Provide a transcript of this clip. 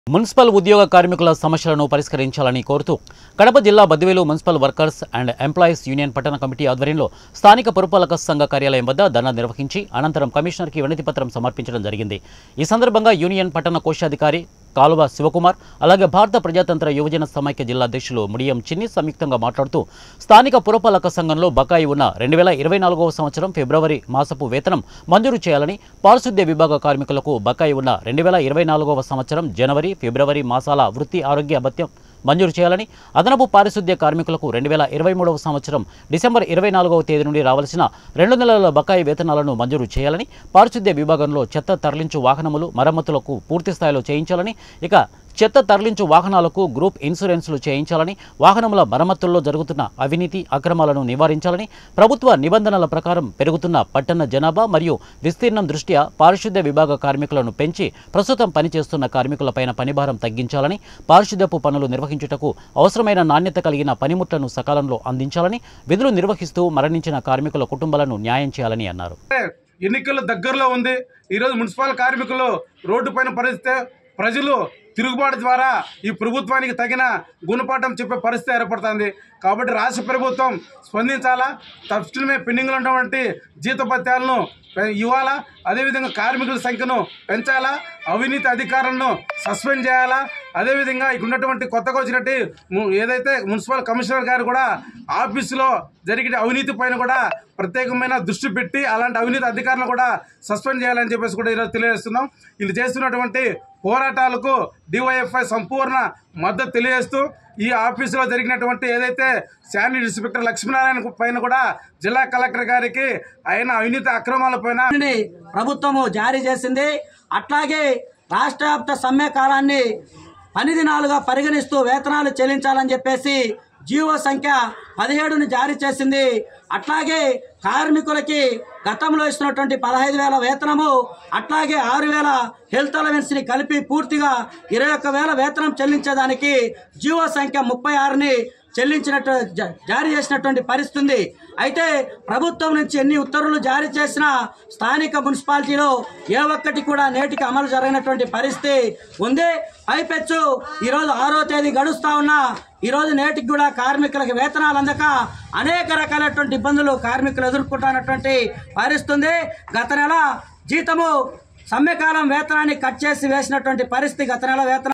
municipal ఉద్యోగ కార్మికుల సమస్యలను పరిష్కరించాలని కోరుతూ కడప జిల్లా Badvel municipal workers and employees union పట్టణ కమిటీ ఆధ్వర్యంలో స్థానిక పురపాలక సంఘ కార్యాలయం వద్ద ధర్నా నిర్వహించి అనంతరం కమిషనర్కి వినతి పత్రం సమర్పించడం జరిగింది ఈ సందర్భంగా యూనియన్ పట్టణ కోశాధికారి కాలువ శివకుమార్ అలాగే భారత ప్రజాతంత్ర యువజన సమైక్య జిల్లా అధ్యక్షులు ముడియం చిన్ని సంయుక్తంగా మాట్లాడుతూ స్థానిక పురపాలక సంఘంలో బకాయి ఉన్న రెండు వేల ఇరవై నాలుగవ సంవత్సరం ఫిబ్రవరి మాసపు వేతనం మంజూరు చేయాలని పారిశుద్ధ్య విభాగ కార్మికులకు బకాయి ఉన్న రెండు వేల ఇరవై నాలుగవ సంవత్సరం జనవరి ఫిబ్రవరి మాసాల వృత్తి ఆరోగ్య భత్యం మంజూరు చేయాలని అదనపు పారిశుద్ధ్య కార్మికులకు రెండు వేల ఇరవై మూడవ సంవత్సరం డిసెంబర్ ఇరవై నాలుగవ తేదీ నుండి రావాల్సిన రెండు నెలల బకాయి వేతనాలను మంజూరు చేయాలని పారిశుద్ధ్య విభాగంలో చెత్త తరలించు వాహనములు మరమ్మతులకు పూర్తి స్థాయిలో చేయించాలని ఇక చెత్త తరలించు వాహనాలకు గ్రూప్ ఇన్సూరెన్సులు చేయించాలని వాహనముల మరమ్మతుల్లో జరుగుతున్న అవినీతి అక్రమాలను నివారించాలని ప్రభుత్వ నిబంధనల ప్రకారం పెరుగుతున్న పట్టణ జనాభా మరియు విస్తీర్ణం దృష్ట్యా పారిశుద్ధ్య విభాగ కార్మికులను పెంచి ప్రస్తుతం పనిచేస్తున్న కార్మికులపైన పనిభారం తగ్గించాలని పారిశుద్ధ్యపు పనులు నిర్వహించుటకు అవసరమైన నాణ్యత కలిగిన పనిముట్లను సకాలంలో అందించాలని విధులు నిర్వహిస్తూ మరణించిన కార్మికుల కుటుంబాలను న్యాయం చేయాలని అన్నారు ఎన్నికలు దగ్గరలో ఉంది ఈరోజు మున్సిపల్ కార్మికులు రోడ్డు పైన పరిస్థితి ప్రజలు తిరుగుబాటు ద్వారా ఈ ప్రభుత్వానికి తగిన గుణపాఠం చెప్పే పరిస్థితి ఏర్పడుతుంది కాబట్టి రాష్ట్ర ప్రభుత్వం స్పందించాలా తక్షణమే పెండింగ్లో ఉన్నటువంటి జీతభత్యాలను పె- ఇవ్వాలా అదేవిధంగా కార్మికుల సంఖ్యను పెంచాలా అవినీతి అధికారులను సస్పెండ్ చేయాలా అదేవిధంగా ఇక్కడ ఉన్నటువంటి కొత్తగా వచ్చినట్టు ము- ఏదైతే మున్సిపల్ కమిషనర్ గారు కూడా ఆఫీసులో జరిగిన అవినీతి పైన కూడా ప్రత్యేకమైన దృష్టి పెట్టి అలాంటి అవినీతి అధికారులను కూడా సస్పెండ్ చేయాలని చెప్పేసి కూడా ఈరోజు తెలియజేస్తున్నాం వీళ్ళు చేస్తున్నటువంటి పోరాటాలకు డివైఎఫ్ఐ సంపూర్ణ మద్దతు తెలియజేస్తూ ఈ ఆఫీసులో జరిగినటువంటి ఏదైతే శానిటరీ ఇన్స్పెక్టర్ లక్ష్మీనారాయణ పైన కూడా జిల్లా కలెక్టర్ గారికి ఆయన అవినీతి అక్రమాల పైన ని ప్రభుత్వము జారీ చేసింది అట్లాగే రాష్ట్ర వ్యాప్త సమ్మె కాలాన్ని పని దినాలుగా పరిగణిస్తూ వేతనాలు చెల్లించాలని చెప్పేసి జీవో సంఖ్య పదిహేడుని జారీ చేసింది అట్లాగే కార్మికులకి గతంలో ఇస్తున్నటువంటి పదహైదు వేల వేతనము అట్లాగే ఆరు వేల హెల్త్ అలవెన్స్ని కలిపి పూర్తిగా ఇరవై ఒక్క వేల వేతనం చెల్లించేదానికి జీవో సంఖ్య ముప్పై ఆరుని చెల్లించినట్టు జ- జారీ చేసినటువంటి పరిస్థితి ఉంది అయితే ప్రభుత్వం నుంచి ఎన్ని ఉత్తర్వులు జారీ చేసినా స్థానిక మున్సిపాలిటీలో ఏ ఒక్కటి కూడా నేటికి అమలు జరగనటువంటి పరిస్థితి ఉంది పైపెచ్చు ఈరోజు ఆరో తేదీ గడుస్తా ఉన్నా ఈరోజు నేటికి కూడా కార్మికులకు వేతనాలు అందక అనేక రకాలైనటువంటి ఇబ్బందులు కార్మికులు ఎదుర్కొంటున్నటువంటి పరిస్థితి ఉంది గత నెల జీతము సమ్మెకాలం వేతనాన్ని కట్ చేసి వేసినటువంటి పరిస్థితి గత నెల వేతనం